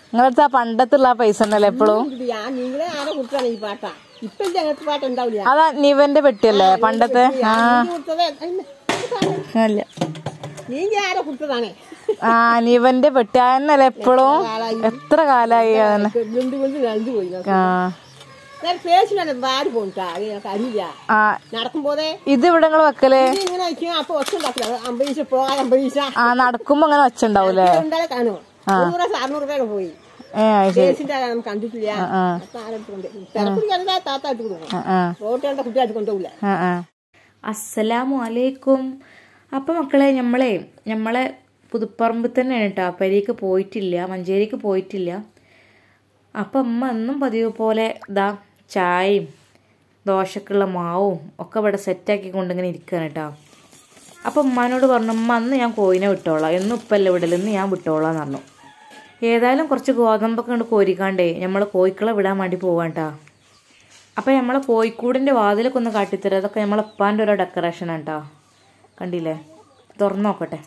നിങ്ങളടുത്ത് ആ പണ്ടത്തുള്ള ആ പൈസ ഉണ്ടല്ലോ എപ്പോഴും ഇത് ഞാൻ നിങ്ങളെ ആരെ കുറിച്ചാണ് ഈ പാട്ട ഇപ്പൊ ഇത് അങ്ങനത്തെ പാട്ട് ഉണ്ടാവില്ല അതാ നിവന്റെ പെട്ടിയല്ലേ പണ്ടത്തെ ആ നീ കൊടുത്തത് അല്ല, ഇത് പാട്ട്. അല്ല നീ ആരെ കുറിച്ചതാണ് ആ നിവന്റെ പെട്ടി അതന്നല്ലേ എപ്പോഴും എത്ര കാലായി അതന്നെ കൊണ്ട് കൊണ്ട് നടന്നു പോയി ആ പേശിനാണ് വാരി പോണ്ടാ അറിയില്ല ആ നടക്കുമ്പോതേ ഇത് ഇവിടെ നിങ്ങൾ വെക്കല് ഇത് ഇങ്ങനെ വയ്ക്കും അപ്പൊ ഒച്ച ഉണ്ടാക്കില്ല അമ്പത് പൈസ പോകാൻ അമ്പത് പൈസ ആ നടക്കുമ്പോ അങ്ങനെ വച്ചുണ്ടാവൂലേ ഉണ്ടാകെ കാണുമോ മുന്നൂറ് പ്രാവശ്യം അറുന്നൂറ് രൂപയൊക്കെ പോയി ഏ അത് ശരി പേശിന്റെ നമുക്ക് കണ്ടിട്ടില്ല ആ അപ്പൊ ആരെടുത്തുകൊണ്ട് തിരക്കുടിക്കാതെ താത്ത എടുത്ത് കൊടുക്കും ആ ആ റോട്ടിലുള്ള കുട്ടിയായിട്ട് കൊണ്ടുപോകില്ല ആ ആ അസ്സലാമു അലൈക്കും അപ്പം മക്കളെ നമ്മളെ നമ്മളെ പുതുപ്പറമ്പിൽ തന്നെയാണ് കേട്ടോ പെരീക്ക് പോയിട്ടില്ല മഞ്ചേരിക്ക് പോയിട്ടില്ല അപ്പം അമ്മ എന്നും പതിവ് പോലെ ഇതാ ചായയും ദോശക്കുള്ള മാവും ഒക്കെ ഇവിടെ സെറ്റാക്കി കൊണ്ടിങ്ങനെ ഇരിക്കുകയാണ് കേട്ടോ അപ്പം ഉമ്മാനോട് പറഞ്ഞു ഉമ്മ അന്ന് ഞാൻ കോയിനെ വിട്ടോളാം എന്നും ഉപ്പല്ല വിടൽ ഇന്ന് ഞാൻ വിട്ടോളാം എന്ന് പറഞ്ഞു ഏതായാലും കുറച്ച് ഗോതമ്പൊക്കെ കൊണ്ട് കോരിക്കാണ്ടേ നമ്മൾ കോഴിക്കളെ വിടാൻ വേണ്ടി പോവാം കേട്ടോ അപ്പം നമ്മളെ കോഴിക്കൂടിൻ്റെ വാതിലൊക്കെ ഒന്ന് കാട്ടിത്തരാം അതൊക്കെ നമ്മളെ ഉപ്പാൻ്റെ ഓരോ ഡെക്കറേഷനാണ് കേട്ടോ കണ്ടില്ലേ തുറന്നു നോക്കട്ടെ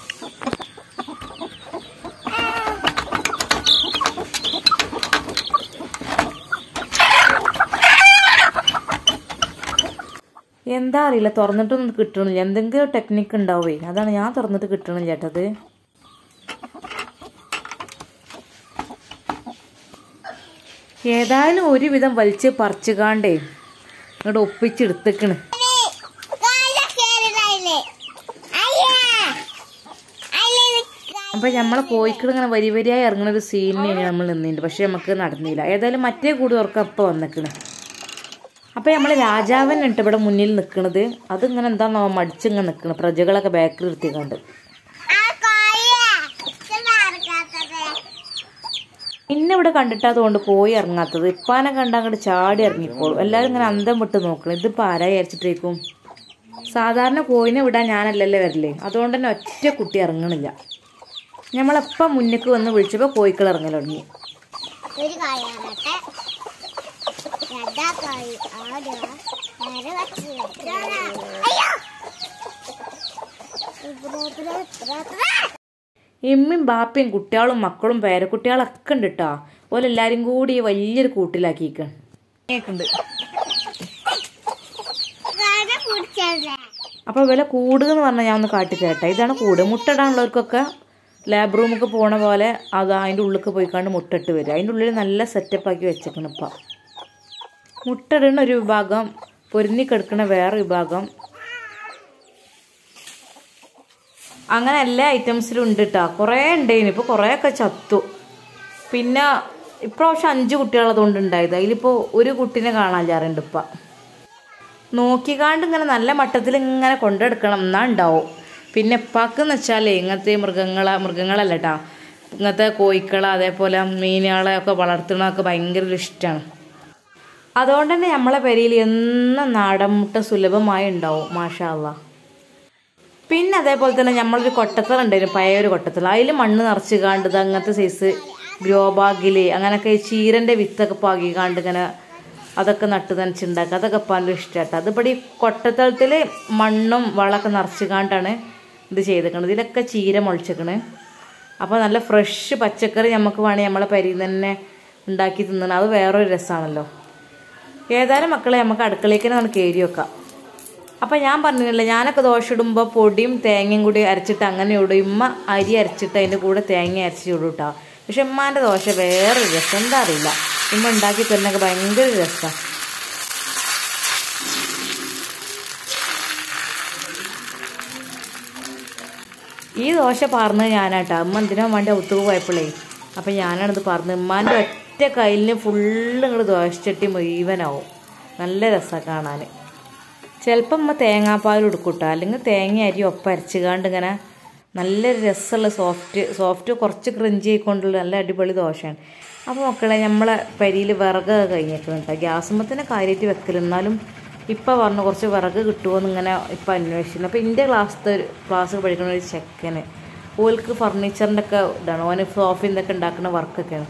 എന്താ അറിയില്ല തുറന്നിട്ടൊന്നും കിട്ടണില്ല എന്തെങ്കിലും ടെക്നിക്ക് ഉണ്ടാവേ അതാണ് ഞാൻ തുറന്നിട്ട് കിട്ടണില്ല ചേട്ടത് ഏതായാലും ഒരുവിധം വലിച്ച് പറിച്ചുകാണ്ടേ ഇങ്ങോട്ട് ഒപ്പിച്ചെടുത്തേക്കണ് അപ്പൊ നമ്മളെ കോഴിക്കൾ ഇങ്ങനെ വരി വരിയായി ഇറങ്ങുന്ന ഒരു സീനിനാണ് നമ്മൾ നിന്നിട്ടുണ്ട് പക്ഷെ നമുക്ക് നടന്നില്ല ഏതായാലും മറ്റേ കൂടി ഉറക്കം അപ്പൊ വന്നിക്കണ് അപ്പൊ നമ്മള് രാജാവൻ ഉണ്ട് ഇവിടെ മുന്നിൽ നിൽക്കണത് അതിങ്ങനെ എന്താണോ മടിച്ചിങ്ങനെ നിൽക്കണത് പ്രജകളൊക്കെ ബാക്കിൽ നിർത്തിക്കൊണ്ട് ഇന്നെ ഇവിടെ കണ്ടിട്ടാതുകൊണ്ട് പോയി ഇറങ്ങാത്തത് ഇപ്പാനെ കണ്ട അങ്ങോട്ട് ചാടി ഇറങ്ങിക്കോളും എല്ലാവരും ഇങ്ങനെ അന്തം വിട്ട് നോക്കണം ഇതിപ്പോൾ ആരാ വിചാരിച്ചിട്ടേക്കും സാധാരണ കോയിനെ വിടാൻ ഞാനല്ലല്ലേ വരല്ലേ അതുകൊണ്ട് തന്നെ ഒറ്റ കുട്ടി ഇറങ്ങണില്ല നമ്മളെപ്പം മുന്നേക്ക് വന്ന് വിളിച്ചപ്പോൾ കോയിക്കൾ ഇറങ്ങൽ തുടങ്ങി ഒരു കായാറട്ടെ രണ്ടാ കായ് ആദ്യ നേരെ വച്ച് അയ്യോ ഇബ്രാ, ഇബ്രാ, ഇബ്രാ, ഇബ്രാ. ഇമ്മയും ബാപ്പയും കുട്ടികളും മക്കളും പേരക്കുട്ടികളൊക്കെ ഉണ്ട് കേട്ടോ ഓലെല്ലാരും കൂടി വലിയൊരു കൂട്ടിലാക്കിയിരിക്കണം കേൾക്കുന്നുണ്ട് കായ കുടിച്ചല്ലേ അപ്പോൾ വില കൂടുകയെന്ന് പറഞ്ഞാൽ ഞാൻ ഒന്ന് കാട്ടിത്തരട്ടെ ഇതാണ് കൂട് മുട്ടയിടാനുള്ളവർക്കൊക്കെ ലാബ് റൂമൊക്കെ പോണ പോലെ അത് അതിൻ്റെ ഉള്ളിലേക്ക് പോയിക്കാണ്ട് മുട്ടിട്ട് വരും അതിൻ്റെ ഉള്ളിൽ നല്ല സെറ്റപ്പ് ആക്കി വെച്ചേക്കണം ഇപ്പം മുട്ടയിടുന്ന ഒരു വിഭാഗം പൊരുന്നി കിടക്കുന്ന വേറെ വിഭാഗം അങ്ങനെ എല്ലാ ഐറ്റംസിലും ഉണ്ട് കേട്ടോ കുറേ ഉണ്ടായിന് ഇപ്പോൾ കുറേയൊക്കെ ചത്തു പിന്നെ ഇപ്രാവശ്യം അഞ്ച് കുട്ടികളതുകൊണ്ട് ഉണ്ടായത് അതിലിപ്പോൾ ഒരു കുട്ടീനെ കാണാൻ ഇപ്പം നോക്കിക്കാണ്ട് ഇങ്ങനെ നല്ല മട്ടത്തിൽ ഇങ്ങനെ കൊണ്ടെടുക്കണം എന്നാ ഉണ്ടാവും പിന്നെ ഉപ്പാക്കെന്ന് വെച്ചാലേ ഇങ്ങനത്തെ മൃഗങ്ങളെ മൃഗങ്ങളല്ല കേട്ടോ ഇങ്ങനത്തെ കോഴിക്കളെ അതേപോലെ മീനുകളെ ഒക്കെ വളർത്തുന്നതൊക്കെ ഭയങ്കര ഒരു ഇഷ്ടമാണ് അതുകൊണ്ട് തന്നെ നമ്മളെ പെരയിൽ എന്നും നാടൻ മുട്ട സുലഭമായി ഉണ്ടാവും മാഷാ അള്ളാ പിന്നെ അതേപോലെ തന്നെ നമ്മളൊരു കൊട്ടത്തറ ഉണ്ടായിരുന്നു പഴയ ഒരു കൊട്ടത്തറ അതിൽ മണ്ണ് നിറച്ച് കാണ്ടത് അങ്ങനത്തെ സൈസ് ഗ്രോ ബാഗില് അങ്ങനെയൊക്കെ ഈ ചീരൻ്റെ വിത്തൊക്കെ പാകി കാണ്ട് ഇങ്ങനെ അതൊക്കെ നട്ട് നനച്ചുണ്ടാക്കുക അതൊക്കെ പല ഇഷ്ടമാട്ടോ അതിപ്പോൾ ഈ കൊട്ടത്തളത്തിൽ മണ്ണും വളമൊക്കെ നിറച്ച് കാണ്ടാണ് ഇത് ചെയ്തേക്കണത് ഇതിലൊക്കെ ചീര മുളച്ചേക്കണ് അപ്പോൾ നല്ല ഫ്രഷ് പച്ചക്കറി നമുക്ക് വേണമെങ്കിൽ നമ്മളെ പരിയിൽ തന്നെ ഉണ്ടാക്കി തിന്നണം അത് വേറൊരു രസമാണല്ലോ ഏതായാലും മക്കളെ നമുക്ക് അടുക്കളയ്ക്ക് തന്നെ നമുക്ക് കയറി വെക്കാം അപ്പം ഞാൻ പറഞ്ഞില്ല ഞാനൊക്കെ ദോശ ഇടുമ്പോൾ പൊടിയും തേങ്ങയും കൂടി അരച്ചിട്ട് അങ്ങനെ ഇടും ഇമ്മ അരി അരച്ചിട്ട് അതിൻ്റെ കൂടെ തേങ്ങ അരച്ച് ഇടും കേട്ടോ പക്ഷെ ഉമ്മാൻ്റെ ദോശ വേറൊരു രസം എന്താ അറിയില്ല ഉമ്മ ഉണ്ടാക്കി തരുന്നൊക്കെ ഭയങ്കര രസമാണ് ഈ ദോശ പാർന്നത് ഞാനാട്ടാ ഉമ്മ എന്തിനാ വേണ്ടി ഒത്തുക്ക് പോയപ്പോഴേ അപ്പം ഞാനാണിത് പറഞ്ഞത് ഉമ്മാൻ്റെ ഒറ്റ കയ്യിലിന് ഫുള്ള് ഇങ്ങോട്ട് ദോശച്ചട്ടി മുഴുവനാവും നല്ല രസമാണ് കാണാൻ ചിലപ്പം ഉമ്മ തേങ്ങാപ്പാൽ എടുക്കൂട്ടോ അല്ലെങ്കിൽ തേങ്ങ അരി ഒപ്പം അരച്ചുകാണ്ട് ഇങ്ങനെ നല്ലൊരു രസമുള്ള സോഫ്റ്റ് സോഫ്റ്റ് കുറച്ച് ക്രഞ്ചി ആയിക്കൊണ്ടുള്ള നല്ല അടിപൊളി ദോശയാണ് അപ്പോൾ മക്കളെ നമ്മളെ പരിയിൽ വിറക് കഴിഞ്ഞേക്കണം കേട്ടോ ഗ്യാസുമ്പോൾ തന്നെ കാര്യമായിട്ട് വെക്കൽ എന്നാലും ഇപ്പം പറഞ്ഞു കുറച്ച് വിറക് കിട്ടുമോയെന്ന് ഇങ്ങനെ ഇപ്പം അന്വേഷിക്കുന്നു അപ്പോൾ എൻ്റെ ക്ലാസ്സിലത്തെ ഒരു ക്ലാസ് പഠിക്കുന്ന ഒരു ചെക്കന് ഓൽക്ക് ഫർണിച്ചറിൻ്റെ ഒക്കെ ഇതാണ് ഓന് സോഫയിൽ നിന്നൊക്കെ ഉണ്ടാക്കുന്ന വർക്കൊക്കെയാണ്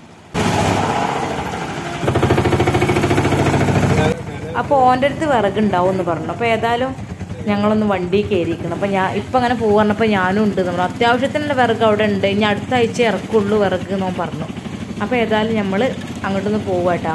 അപ്പോൾ ഓൻ്റെ അടുത്ത് വിറകുണ്ടാവും എന്ന് പറഞ്ഞു അപ്പോൾ ഏതായാലും ഞങ്ങളൊന്ന് വണ്ടി കയറിയിരിക്കണം അപ്പോൾ ഞാൻ ഇപ്പം അങ്ങനെ പോകുന്നപ്പോൾ ഞാനും ഉണ്ട് നമ്മൾ അത്യാവശ്യത്തിനുള്ള വിറക് അവിടെ ഉണ്ട് ഇനി അടുത്ത ആഴ്ച ഇറക്കുള്ളൂ വിറക് എന്നോ പറഞ്ഞു അപ്പോൾ ഏതായാലും നമ്മൾ അങ്ങോട്ടൊന്ന് പോവാട്ടോ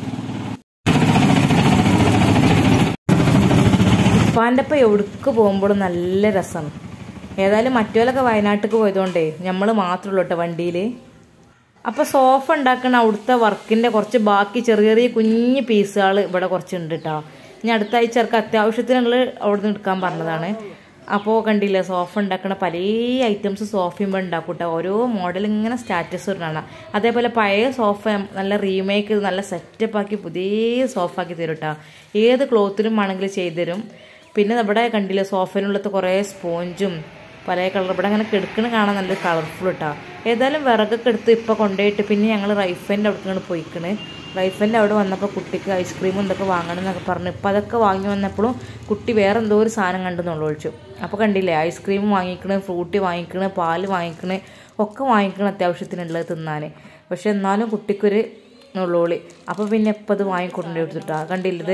ഉപ്പാൻ്റെ ഒപ്പം എവിടേക്ക് പോകുമ്പോഴും നല്ല രസമാണ് ഏതായാലും മറ്റോലൊക്കെ വയനാട്ടിലേക്ക് പോയതുകൊണ്ടേ നമ്മൾ മാത്രമേ ഉള്ളൂ കേട്ടോ വണ്ടിയിൽ അപ്പോൾ സോഫ ഉണ്ടാക്കുന്ന അവിടുത്തെ വർക്കിൻ്റെ കുറച്ച് ബാക്കി ചെറിയ ചെറിയ കുഞ്ഞ് പീസുകൾ ഇവിടെ കുറച്ച് ഉണ്ട് കേട്ടോ ഇനി അടുത്ത ആഴ്ച അവർക്ക് അത്യാവശ്യത്തിനുള്ള അവിടെ നിന്ന് എടുക്കാൻ പറഞ്ഞതാണ് അപ്പോൾ കണ്ടില്ലേ സോഫ ഉണ്ടാക്കുന്ന പല ഐറ്റംസ് സോഫയും ഇവിടെ ഉണ്ടാക്കും കേട്ടോ ഓരോ മോഡൽ ഇങ്ങനെ സ്റ്റാറ്റസ് ഇടണം അതേപോലെ പഴയ സോഫ നല്ല റീമേക്ക് നല്ല സെറ്റപ്പ് ആക്കി പുതിയ സോഫ ആക്കി തരും കേട്ടോ ഏത് ക്ലോത്തിലും വേണമെങ്കിലും ചെയ്തു തരും പിന്നെ ഇവിടെ കണ്ടില്ലേ സോഫയിനുള്ളത് കുറേ സ്പോഞ്ചും പല കളർ ഇവിടെ അങ്ങനെ കിടക്കണ കാണാൻ നല്ല കളർഫുൾ ഇട്ടാ ഏതായാലും വിറകൊക്കെ എടുത്ത് ഇപ്പോൾ കൊണ്ടുപോയിട്ട് പിന്നെ ഞങ്ങൾ റൈഫൻ്റെ അവിടെ പോയിക്കണ് റൈഫൻ്റെ അവിടെ വന്നപ്പോൾ കുട്ടിക്ക് ഐസ്ക്രീമും ഇതൊക്കെ വാങ്ങണം എന്നൊക്കെ പറഞ്ഞു ഇപ്പം അതൊക്കെ വാങ്ങി വന്നപ്പോഴും കുട്ടി വേറെ എന്തോ ഒരു സാധനം കണ്ടെന്നുള്ള ഒഴിച്ചു അപ്പോൾ കണ്ടില്ലേ ഐസ്ക്രീം വാങ്ങിക്കണ് ഫ്രൂട്ടി വാങ്ങിക്കണ് പാല് വാങ്ങിക്കണ് ഒക്കെ വാങ്ങിക്കണം അത്യാവശ്യത്തിനുള്ളത് തിന്നാൻ പക്ഷെ എന്നാലും കുട്ടിക്കൊരു നുള്ളോളി അപ്പോൾ പിന്നെ ഇപ്പം അത് വാങ്ങിക്കൊണ്ടു കൊടുത്തിട്ടാ കണ്ടില്ലത്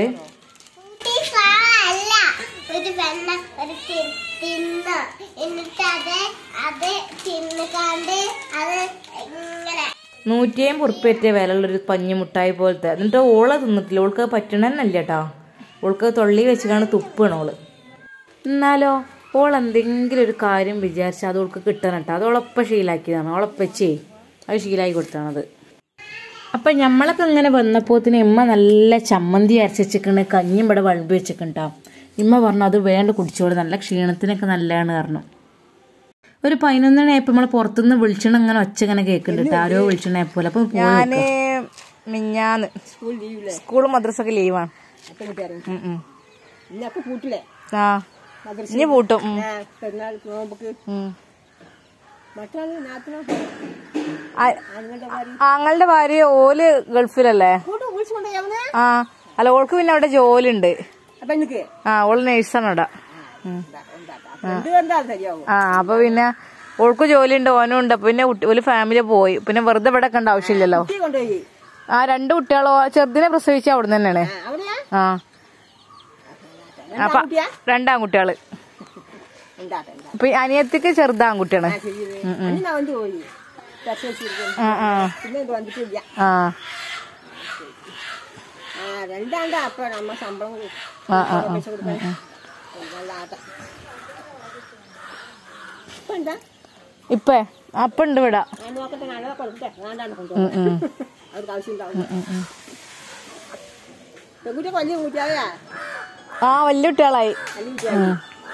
ഈ സാധനമല്ല ഒരു വെണ്ണ ഒരു തി- തിന്ന് എന്നിട്ട് അത് അത് തിന്നുകാണ്ട് അത് ഇങ്ങനെ നൂറ്റിയമ്പത് ഉറുപ്പ്യറ്റ വിലയുള്ളൊരു പഞ്ഞി മുട്ടായി പോലത്തെ എന്നിട്ട് ഓളെ തിന്നിട്ടില്ല ഓൾക്ക് അത് പറ്റണന്നല്ല കേട്ടോ ഓൾക്ക് തൊള്ളി വെച്ചിട്ടാണ് തുപ്പാണ് ഓള് എന്നാലോ ഓൾ എന്തെങ്കിലും ഒരു കാര്യം വിചാരിച്ചാൽ അത് ഓൾക്ക് കിട്ടണം കേട്ടോ അത് ഓളൊപ്പം ശീലാക്കിയതാണ് ഓളപ്പച്ചേ അത് ശീലാക്കി കൊടുത്താണത് അപ്പം നമ്മളൊക്കെ ഇങ്ങനെ വന്നപ്പോത്തിന് ഇമ്മ നല്ല ചമ്മന്തി അരച്ച് വെച്ചിക്കണ് കഞ്ഞിയും ഇവിടെ വളമ്പി വെച്ചിട്ടുണ്ടാ ഇമ്മ പറഞ്ഞു അത് വേണ്ട കുടിച്ചോളൂ നല്ല ക്ഷീണത്തിനൊക്കെ നല്ലതാണ് പറഞ്ഞു ഒരു പതിനൊന്നണയായപ്പോൾ നമ്മൾ പുറത്തുനിന്ന് വിളിച്ചണ ഇങ്ങനെ ഒച്ച ഇങ്ങനെ കേൾക്കുന്നുണ്ട് ട്ടോ. ആരോ വിളിച്ചണ പോലെ അപ്പം ഞാന് മിഞ്ഞാന്ന് സ്കൂൾ ലീവില്ലേ സ്കൂൾ മദ്രസ ഒക്കെ ലീവാണ് അപ്പം കിട്ടിയായിരുന്നു ഇന്നൊക്കെ പൂട്ടില്ലേ ആ മദ്രസ ഇനി പൂട്ടും ഉം. ആ, പെരുന്നാൾ നോമ്പക്ക് ഉം. മറ്റാണ് നാട്ടിലോ ആ- ആണുങ്ങളുടെ കാര്യം ആങ്ങളുടെ ഭാര്യ ഓല് ഗൾഫിലല്ലേ കൂട്ട് വിളിച്ചു കൊണ്ടുപോയാവുന്നേ ആ അല്ല ഓൾക്ക് പിന്നെ അവിടെ ജോലി ഉണ്ട് അപ്പൊ എനിക്ക് ആ ഓള് നേഴ്സാണ് അവിടെ ഉം. എന്ത് കണ്ടാൽ ശരിയാവും ആ അപ്പൊ പിന്നെ ഓൾക്ക് ജോലി ഉണ്ട് ഓനും ഉണ്ട് അപ്പൊ പിന്നെ കുട്ടി- ഒരു ഫാമിലി പോയി പിന്നെ വെറുതെ ഇവിടെ കണ്ട ആവശ്യമില്ലല്ലോ കുട്ടി കൊണ്ടുപോയി ആ രണ്ട് കുട്ടികളോ ചെറുതിനെ പ്രസവിച്ച അവിടെ തന്നെയാണ് ആ, അവിടെയാ ആ അപ്പൊ കുട്ടിയാ രണ്ടാൺകുട്ടികള് എന്താട്ടെ എന്താ അപ്പൊ ഈ അനിയത്തിക്ക് ചെറുതാൺകുട്ടിയാണ് ആ ശരി അന്ന് വണ്ടി പോയി ടെസ്റ്റ് വെച്ചിരിക്കുന്നു ആ ആ പിന്നെ ഇത് വന്നിട്ടില്ല ആ ആ രണ്ടാണ്ട് അപ്പൊ നമ്മ ശമ്പളം കൊടുക്കും. ആ, ആ, പൈസ കൊടുക്കാൻ വല്ലാത്ത ഇപ്പൊ എന്താ ഇപ്പേ അപ്പൊ ഉണ്ട് ഇവിടെ ഞാൻ നോക്കട്ടെ ഞാൻ കൊടുക്കട്ടെ വേണ്ടാണ് കൊണ്ടുപോകും അവർക്ക് ആവശ്യം ഉണ്ടാവും പെൺകുട്ടി വലിയ കുട്ടിയായാ ആ വലിയ കുട്ടികളായി വലിയ കുട്ടിയായി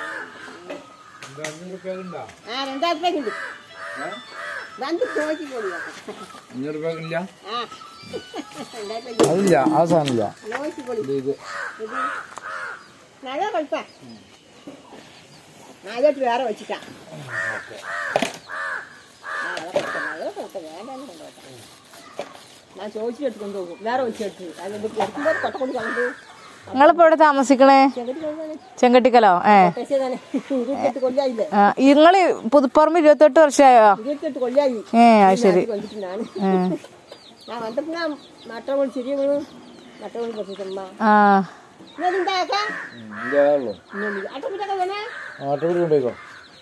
ആ രണ്ടായിരം രൂപ ഉണ്ട് രണ്ട് ചോദിച്ചു പോലും അഞ്ഞൂറ് രൂപക്കില്ല ആ രണ്ടായിരം രൂപ അതില്ല ആ സാധനമില്ല ചോദിച്ചു പോലും ഇത് ഇത് ഇത് നല്ല കളിപ്പാ നാലോട്ട് വേറെ വെച്ചിട്ടാ ആ, അതൊക്കെ ഇട്ടോ, നല്ല കളിപ്പാ, വേണ്ടാന്ന് കൊണ്ടുപോട്ടെ. ഞാൻ ചോദിച്ചിട്ട് കൊണ്ടുപോകും വേറെ വെച്ചെടുത്ത് അതുകൊണ്ട് എടുക്കുമ്പോൾ കൊട്ട കൊണ്ട് കണ്ടു നിങ്ങളിപ്പോ എവിടെ താമസിക്കണേ ചെങ്കട്ടി കൊണ്ടാണ് ചെങ്കട്ടിക്കലോ ഏ പക്ഷേ തന്നെ ഇരുപത്തെട്ട് കൊല്ലായില്ലേ ആ, ഇങ്ങള് പുതുപ്പറമ്പ് ഇരുപത്തെട്ട് വർഷമായോ ഇരുപത്തെട്ട് കൊല്ലായി ഏ അത് ശരി കൊണ്ടിട്ട് ഞാൻ ഞാൻ വന്നപ്പോ ഞാൻ മട്ട കൊണ്ട് ശരി മട്ട കൊണ്ട് പറ്റിച്ചമ്മ ആ ഇന്നെന്താക്കാം ഇതേ ഉള്ളൂ അട്ടപ്പിട്ടൊക്കെ വേണേ ആട്ടോടി കൊണ്ടുപോയിക്കോ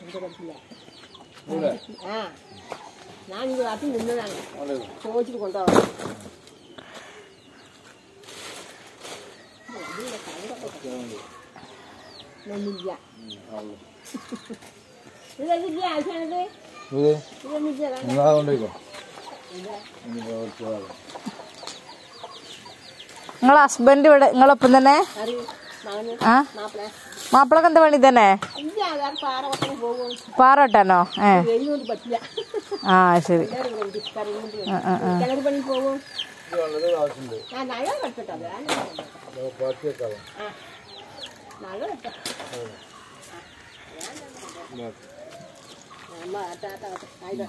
ആ ഞാൻ ഈ നാട്ടിൽ നിന്നതാണ് ചോദിച്ചിട്ട് കൊണ്ടുപോകാം നെല്ലില്ല ഇതെന്തില്ല ആവശ്യമാണത് ഇത് ഇതൊന്നുമില്ല എന്നാ കൊണ്ടുപോയിക്കോ ഇനിയിപ്പോ കുറച്ച് വേറെ. നിങ്ങളെ ഹസ്ബൻഡ് ഇവിടെ നിങ്ങളൊപ്പം തന്നെ കറി മകന് ആ മാപ്പിള മാപ്പിളക്ക് എന്താ പണി തന്നെ ഇല്ല വേറെ പാറ കൊട്ടം പോകും പാറോട്ടാനോ ഏ വെയിൽ കൊണ്ട് പറ്റില്ല ആ ശരി എല്ലാവരും കൊണ്ട് കറി കൊണ്ട് ആ, ആ, ആ. കിണർ പണി പോകും ഇത് വളരെ ആവശ്യമുണ്ട് ആ നല്ല കെട്ടോ വേണ്ട അത് ബാക്കി വെക്കാതെ ആ നല്ല കെട്ടോ അമ്മ ആട്ടാത്ത ആയിരം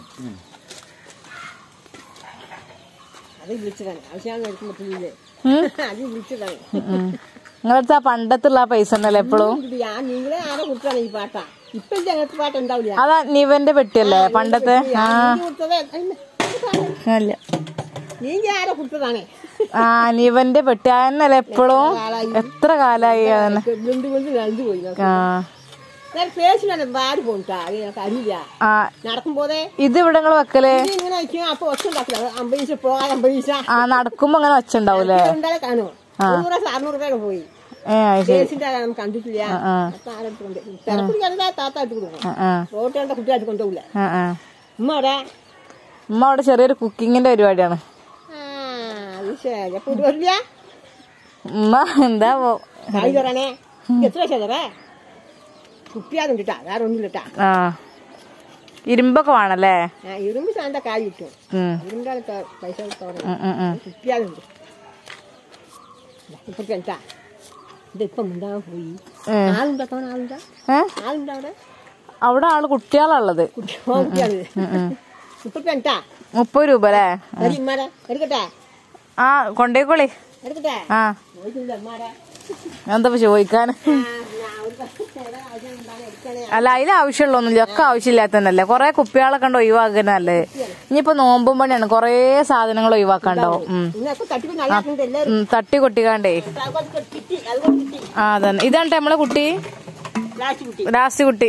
അത് വിളിച്ചതാണ് ആവശ്യമാണ് എടുക്കാൻ പറ്റുന്നില്ലേ അത് വിളിച്ചതാണ് നിങ്ങളടുത്ത് ആ പണ്ടത്തുള്ള ആ പൈസ ഉണ്ടല്ലോ എപ്പോഴും ഇത് ഞാൻ നിങ്ങളെ ആരെ കുറിച്ചാണ് ഈ പാട്ടാ ഇപ്പൊ ഇത് അങ്ങനത്തെ പാട്ട് ഉണ്ടാവില്ല അതാ നിവന്റെ പെട്ടിയല്ലേ പണ്ടത്തെ ആ നീ കൊടുത്തത് അതിന് ഇത് സാധനം. അല്ല നീ ആരെ കൊടുത്തതാണ് ആ നിവന്റെ പെട്ടി അതന്നല്ലേ എപ്പോഴും എത്ര കാലായി അതന്നെ കൊണ്ട് കൊണ്ട് രണ്ട് പോയി ആ വേറെ ഫേസിലാണ് വാരി പോണ്ടാ അത് എനിക്ക് അറിയില്ല ആ നടക്കുമ്പോതേ ഇത് ഇവിടെ നിങ്ങൾ വെക്കല് ഇത് ഇങ്ങനെ വയ്ക്കും അപ്പൊ ഒച്ച ഉണ്ടാക്കില്ല അമ്പത് പൈസ പോകാൻ അമ്പത് പൈസ ആ നടക്കുമ്പോ അങ്ങനെ വച്ചുണ്ടാവൂലേ ഉണ്ടാകെ കാണുമോ മുന്നൂറ് പ്രാവശ്യം അറുന്നൂറ് രൂപയൊക്കെ പോയി ഏ അത് ശരി ഫേസിന്റെ നമുക്ക് കണ്ടിട്ടില്ല ആ. അപ്പൊ ആരെടുത്തുണ്ട് തിരക്കുടിക്കാതെ താത്ത എടുത്ത് കൊടുക്കണം ആ ആ റോട്ട് കണ്ട കുട്ടിയായിട്ട് കൊണ്ടുപോകില്ല ആ ആ ഉമ്മ അവിടെ ഉമ്മ അവിടെ ചെറിയൊരു കുക്കിങ്ങിന്റെ പരിപാടിയാണ് ആ അത് ശരി അപ്പൊ ഇത് വരില്ല ഉമ്മ എന്താ പോ കായ് തരണേ എത്ര ചെതറേ കുപ്പിയാതുണ്ടിട്ടാ വേറെ ഒന്നുമില്ലട്ടാ ആ ഇരുമ്പൊക്കെ വേണല്ലേ ആ ഇരുമ്പ് സാന്ത കായ് കിട്ടും ഉം ഇരുമ്പിന്റെ പൈസ കൊടുത്തോടെ ഉം, ഉം, ഉം. കുപ്പിയാതുണ്ട് ഇപ്പൊ കേട്ടാ ഇതിപ്പം ഉണ്ടാകാൻ പോയി ഏ. ആളുണ്ടോ തോന്നാ ആളുണ്ടോ ഏ ആളുണ്ടോ അവിടെ അവിടെ ആള് കുട്ടികളുള്ളത് കുട്ടി കുട്ടിയാണ് ഇപ്പൊ കേട്ടാ മുപ്പത് രൂപ അല്ലേ ഒരു ഇമ്മാരെ എടുക്കട്ടെ ആ കൊണ്ടേക്കോളി എടുക്കട്ടെ ആ ചോദിച്ചില്ല ഇമ്മാരെ എന്താ ചോദിക്കാൻ ആ, ഞാൻ ഒരു പത്ത് ചേരാ ആവശ്യം ഉണ്ടാകാൻ എടുക്കണേ അല്ല അതിൽ ആവശ്യമുള്ളൊന്നുമില്ല ഒക്കെ ആവശ്യമില്ലാത്തതന്നല്ലേ കൊറേ കുപ്പികളെ കണ്ട് ഒഴിവാക്കുന്നല്ലേ ഇനിയിപ്പോ നോമ്പും പണിയാണ് കൊറേ സാധനങ്ങൾ ഒഴിവാക്കാണ്ടാവും ഉം. ഇന്നൊക്കെ തട്ടിപ്പ് നല്ലാക്കുന്നുണ്ട് എല്ലാവരും ഉം, തട്ടി കൊട്ടിക്കാണ്ടേ അതുകൊണ്ട് കിട്ടി അതുകൊണ്ട് കിട്ടി ആ അതന്നെ ഇതാണ് നമ്മളെ കുട്ടി ലാസ്റ്റ് കിട്ടി ലാസ്റ്റ് കുട്ടി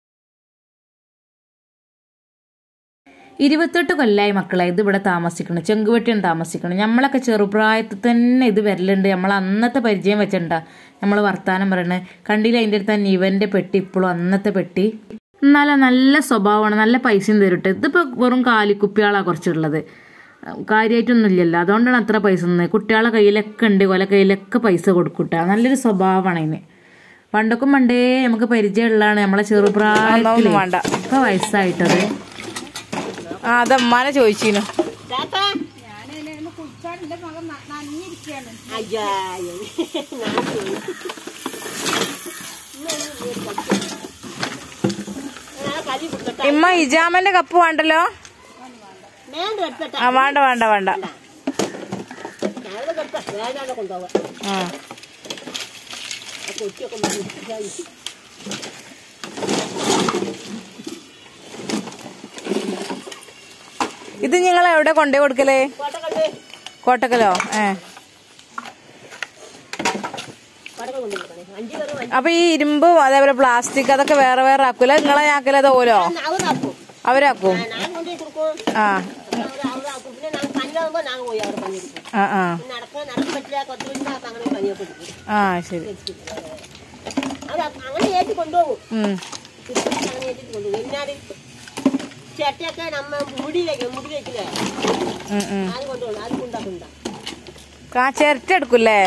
ഇരുപത്തെട്ട് കൊല്ലായി മക്കളെ ഇത് ഇവിടെ താമസിക്കണം ചെങ്കുവെട്ടിയാണ് താമസിക്കണം നമ്മളൊക്കെ ചെറുപ്രായത്തിൽ തന്നെ ഇത് വരലുണ്ട് നമ്മൾ അന്നത്തെ പരിചയം വെച്ചിട്ടുണ്ടാ നമ്മൾ വർത്താനം പറയണേ കണ്ടില്ല അതിൻ്റെ അടുത്ത് തന്നെ ഇവന്റെ പെട്ടി ഇപ്പോഴും അന്നത്തെ പെട്ടി നല്ല നല്ല സ്വഭാവമാണ് നല്ല പൈസയും തരുട്ടെ ഇതിപ്പോൾ വെറും കാലിക്കുപ്പികളാണ് കുറച്ചുള്ളത് കാര്യമായിട്ടൊന്നും ഇല്ലല്ലോ അതുകൊണ്ടാണ് അത്ര പൈസ തന്നത് കുട്ടികളെ കയ്യിലൊക്കെ ഉണ്ട് കൊല കയ്യിലൊക്കെ പൈസ കൊടുക്കൂട്ടാ നല്ലൊരു സ്വഭാവമാണ് അതിന് പണ്ടൊക്കെ പണ്ടേ നമുക്ക് പരിചയമുള്ളതാണ് നമ്മളെ ചെറുപ്രായത്തിൽ വേണ്ട ഇപ്പൊ വയസ്സായിട്ടത് ആ അത് അമ്മാനെ ചോദിച്ചിനു താത്ത അയ്യാ കലി കൊടുക്കട്ടെ ഇമ്മ ഇജാമന്റെ കപ്പ് വേണ്ടല്ലോ വേണ്ട എടുത്തട്ടെ ആ വേണ്ട വേണ്ട വേണ്ട ഞങ്ങള് കൊടുത്ത വേദന കൊണ്ടുപോവാ ആ ആ കൊച്ചിയൊക്കെ മതി ഇത് നിങ്ങൾ എവിടെ കൊണ്ടേ കൊടുക്കലേ കോട്ടക്കണ്ട് കോട്ടക്കലോ ഏ കോട്ടക്കൾ കൊണ്ടുപോകണേ അഞ്ചു പേരും അഞ്ചു അപ്പൊ ഈ ഇരുമ്പ് അതേപോലെ പ്ലാസ്റ്റിക് അതൊക്കെ വേറെ വേറെ ആക്കൂല നിങ്ങളെ ആക്കല അത് ഓരോ അവരാക്കും അവരാക്കും ഞാൻ കൊണ്ടുപോയി കൊടുക്കും ആ അവരാക്കും പിന്നെ ഞങ്ങൾ പനിയാകുമ്പോ ഞങ്ങൾ പോയി അവിടെ പനി കൊടുക്കും ആ ആ നടക്കാൻ നടക്കാൻ പറ്റില്ല കൊച്ചു കുഞ്ഞാക്ക് അങ്ങനെ പനിയൊക്കെ കൊടുക്കും ആ ശരി അത് അങ്ങനെ ഏറ്റി കൊണ്ടുപോകും ഉം അങ്ങനെ ഏറ്റിട്ട് കൊണ്ടുപോകും എന്നാല് ചേട്ടയൊക്കെ നമ്മ മുടി വയ്ക്കും മുടി വയ്ക്കില്ലേ ഉം ഉം അത് കൊണ്ടുപോകും അത് കൊണ്ടാക്കുണ്ടാ കാ ചിരട്ട എടുക്കൂലേ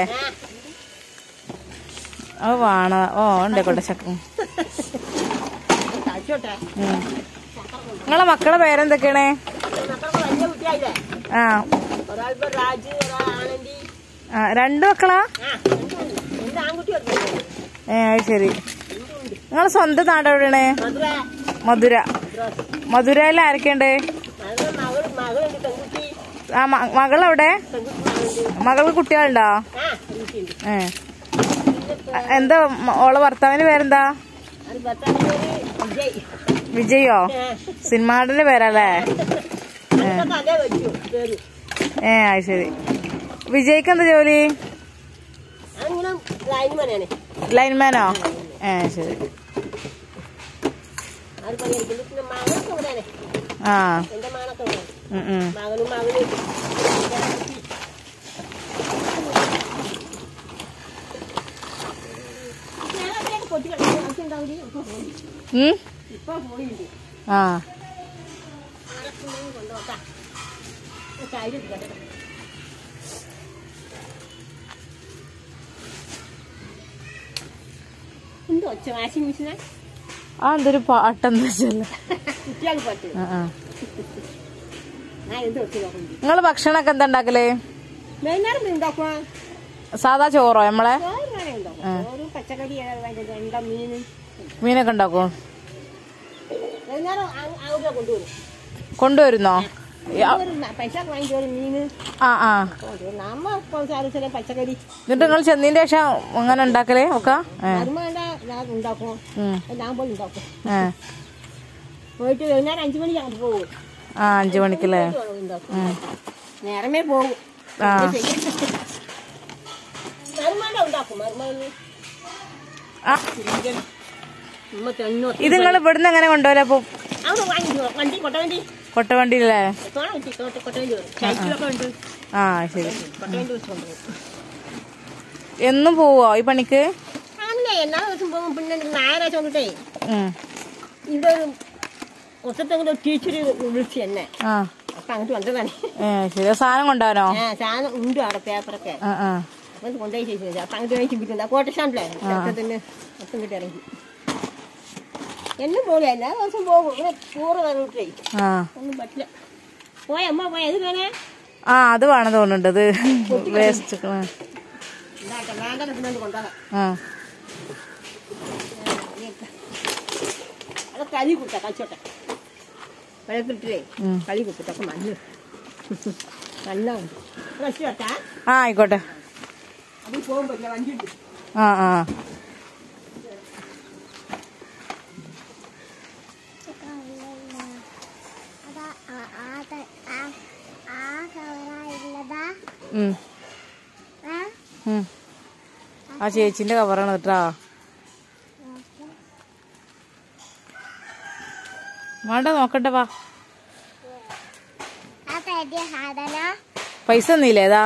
അത് വേണ ഓ ഉണ്ടേക്കോട്ടെ ചക്ക കഴിച്ചോട്ടെ നിങ്ങളെ മക്കളെ പേരെന്തൊക്കെയാണ് മക്കളൊക്കെ വലിയ കുട്ടിയായില്ലേ ആ ഒരാളിപ്പോ രാജ് ഒരാൾ ആനന്ദി ആ രണ്ട് മക്കളാ ആ രണ്ടുണ്ട്. രണ്ട് ആൺകുട്ടി വരുന്നുണ്ട് ഏ അത് ശരി നിങ്ങളെ സ്വന്തം നാട് എവിടെയാണ് മധുര മധുര മധുരയിൽ ആരൊക്കെയുണ്ട് മകളുടെ മകള് മകളുണ്ട് പെൺകുട്ടി ആ മകൾ എവിടെ പെൺകുട്ടി മകളുണ്ട് മകൾക്ക് കുട്ടികളുണ്ടോ ആ പെൺകുട്ടിയുണ്ട് ഏ അ- എന്താ മ- ഓളെ ഭർത്താവിന്റെ പേരെന്താ അത് ഭർത്താവിന്റെ പേര് വിജയ് വിജയോ ഏ. സിനിമാടിന്റെ പേരല്ലേ അതൊക്കെ അതേ വെച്ചു പേര് ഏ അത് ശരി വിജയ്ക്ക് എന്താ ജോലി അങ്ങനെ ലൈൻ പണിയാണ് ലൈൻമാനോ ഏ ശരി അത് പണിയെടുക്കുന്നു പിന്നെ മകളൊക്കെ ഇവിടെയാണ് ആ എന്റെ മകളൊക്കെ ഇവിടെ ഉം, ഉം. മകനും മകനും ഉം? ഇപ്പൊ പോയിണ്ട് ആ കൊണ്ടുപോക്കാം ചായ എടുക്കട്ടെ എന്തോ ഒച്ച വാഷിംഗ് മെഷീനെ ആ എന്തൊരു പാട്ടെന്താ വെച്ചല്ലേ കുട്ടികൾ പറ്റും ആ ആ ഞാൻ എന്ത് ഒച്ച നോക്കുന്നു നിങ്ങള് ഭക്ഷണമൊക്കെ എന്താ ഉണ്ടാക്കല് വൈകുന്നേരം ഉണ്ടാക്കുക സാധാ ചോറോ നമ്മളെ ചോറ് വേണേ ഉണ്ടാക്കും ചോറ് പച്ചക്കറി എന്താ മീൻ മീനൊക്കെ ഉണ്ടാക്കും വൈകുന്നേരം അവിടെ കൊണ്ടുവരും കൊണ്ടുവരുന്നോ ആ, ഒരു പൈസ വാങ്ങിച്ചു ഒരു മീന് ആ ആ കൊണ്ടുവരും നമ്മ ചില പച്ചക്കറി എന്നിട്ട് നിങ്ങൾ ചെന്നതിന്റെ ശേഷം അങ്ങനെ ഉണ്ടാക്കലേ ഒക്കെ ഏ അതുമാണ്ട ഞാൻ ഉണ്ടാക്കും ഉം. ഞാൻ പോയി ഉണ്ടാക്കും ഏ പോയിട്ട് വൈകുന്നേരം അഞ്ചു മണിക്ക് അങ്ങോട്ട് പോകും ആ അഞ്ചു മണിക്കല്ലേ ഉണ്ടാക്കും നേരമേ പോകും ആ മരുമാണ്ട ഉണ്ടാക്കും മരുമാന് ആ ഉമ്മ തെണ്ണു ഇത് നിങ്ങൾ ഇവിടുന്ന് എങ്ങനെ കൊണ്ടുപോല അപ്പൊ അവിടെ വാങ്ങി വണ്ടി കൊട്ടവണ്ടി കൊട്ടവണ്ടിയിലേ തോണ വെച്ച് കൊട്ടവണ്ടി വരും സൈക്കിളൊക്കെ ഉണ്ട് ആ ശരി കൊട്ടവണ്ടി വെച്ച് കൊണ്ടുപോകും എന്നും പോവോ ഈ പണിക്ക് അങ്ങനെ എല്ലാ ദിവസം പോകും പിന്നെ ഞായറാഴ്ച കൊണ്ടിട്ടേ ഉം. ഇവിടെ ഒരു ഒറ്റത്തെങ്കിലും ഒരു ടീച്ചർ വിളിച്ചു എന്നെ ആ അപ്പൊ അങ്ങോട്ട് വന്നതാണ് ഏ ശരി സാധനം കൊണ്ടുപോകാനോ ആ സാധനം ഉണ്ട് അവിടെ പേപ്പറൊക്കെ ആ ആ അത് കൊണ്ടുപോയി ചേച്ചി അപ്പൊ അങ്ങോട്ട് വാങ്ങിച്ച് വിളിക്കുന്നത് ആ കോട്ടശാണ്ടിലെ തന്നെ മൊത്തം കിട്ടി ഇറങ്ങി എന്നും പോകില്ല എല്ലാ ദിവസം പോകും ഇങ്ങനെ ടൂറ് കണ്ടിട്ടേ ആ ഒന്നും പറ്റില്ല പോയ അമ്മ പോയ ഇത് വേണേ ആ അത് വേണം തോന്നുന്നുണ്ട് ഇത് വേസ്റ്റ് ഉണ്ടാക്കാം വേണ്ട രസം കൊണ്ടുപോകാം ആ അത് കളി കുട്ട കളിച്ചോട്ടെ വെള്ളത്തിട്ടേ ഉം. കളി കുത്തിട്ടൊക്കെ മണ്ണ് മണ്ണാവും കളിച്ചോട്ടാ ആ ആയിക്കോട്ടെ അതിൽ പോകുമ്പോ ഇല്ല വണ്ടി ഉണ്ട് ആ ആ അതാ ആ- ആ ത- ആ- ആ കവറായുള്ളതാ ഉം. ആ ഉം. ആ ചേച്ചിന്റെ കവറാണ് കേട്ടാ വേണ്ട നോക്കട്ടെ വാ ആ തരിയ സാധന പൈസ ഒന്നുമില്ലേ ഏതാ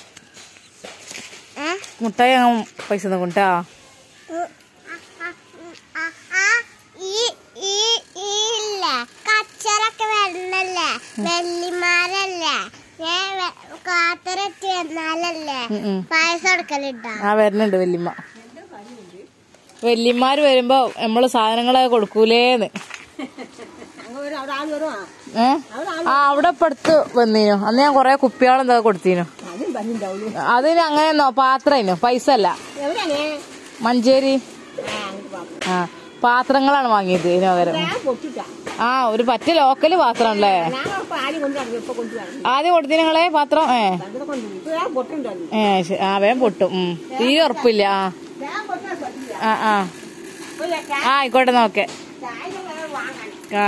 ഏ മുട്ടായി അങ്ങ് പൈസ നോക്കട്ടാ ഉം, ആ, ആ, ഉം, ആ, ആ, ഈ ഈ ഈ ഇല്ലേ കച്ചറൊക്കെ വരണല്ലേ വെള്ളിമാരല്ലേ ഞാൻ വെ- കാത്തരത്തി വന്നാലല്ലേ ഉം, ഉം. പായസം എടുക്കലുണ്ടോ ആ വരുന്നുണ്ട് വല്യമ്മ വല്യമ്മമാര് വരുമ്പോ നമ്മള് സാധനങ്ങളൊക്കെ കൊടുക്കൂലേന്ന് അങ്ങ് വരും അവിടെ ആൾ വരുവാ ഏ ആ അവിടെ ഇപ്പൊ അടുത്ത് വന്നീനു അന്ന് ഞാൻ കൊറേ കുപ്പിയോളം എന്തൊക്കെ കൊടുത്തീനു അതും പറഞ്ഞിട്ടുണ്ടാവുള്ളൂ അതിന് അങ്ങനെ പാത്രേനു പൈസ അല്ല എവിടെയാണേ മഞ്ചേരി ആ അങ്ങോട്ട് പോകാം ആ പാത്രങ്ങളാണ് വാങ്ങിയത് ഇതിന് പകരം ഞാൻ പൊട്ടിട്ടാ ആ ഒരു പറ്റ ലോക്കല് പാത്രമല്ലേ ഞാൻ അപ്പൊ ആദ്യം കൊണ്ടുവരണം ഇപ്പൊ കൊണ്ടുവരണം ആദ്യം കൊടുത്തി നിങ്ങളെ പാത്രം ഏ അങ്ങനെ കൊണ്ടുവരും ഇപ്പൊ ഞാൻ പൊട്ടുണ്ടല്ലോ ഏ ശ- ആ വേഗം പൊട്ടും ഉം തീരെ ഉറപ്പില്ല ആ ഞാൻ പൊട്ടാൻ പറ്റില്ല ആ ആ ഇപ്പൊ ഞാൻ ആ ആയിക്കോട്ടെ നോക്കെ ചായ വാങ്ങാൻ ആ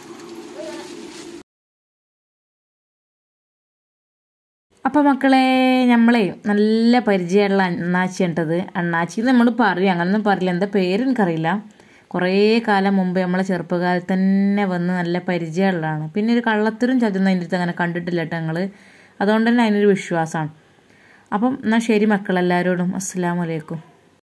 അപ്പം മക്കളെ നമ്മളെ നല്ല പരിചയമുള്ള അണ്ണാച്ചി ഉണ്ടത് അണ്ണാച്ചി നമ്മൾ പറയും അങ്ങനൊന്നും പറയില്ല എന്താ പേര് എനിക്കറിയില്ല കുറേ കാലം മുമ്പ് നമ്മളെ ചെറുപ്പകാലത്ത് തന്നെ വന്ന് നല്ല പരിചയമുള്ളതാണ് പിന്നെ ഒരു കള്ളത്തരും ചതുന്ന അതിൻ്റെ അടുത്ത് അങ്ങനെ കണ്ടിട്ടില്ല കേട്ടോ ഞങ്ങൾ അതുകൊണ്ട് തന്നെ അതിനൊരു വിശ്വാസമാണ് അപ്പം എന്നാൽ ശരി മക്കളെല്ലാവരോടും അസ്സാം വലൈക്കും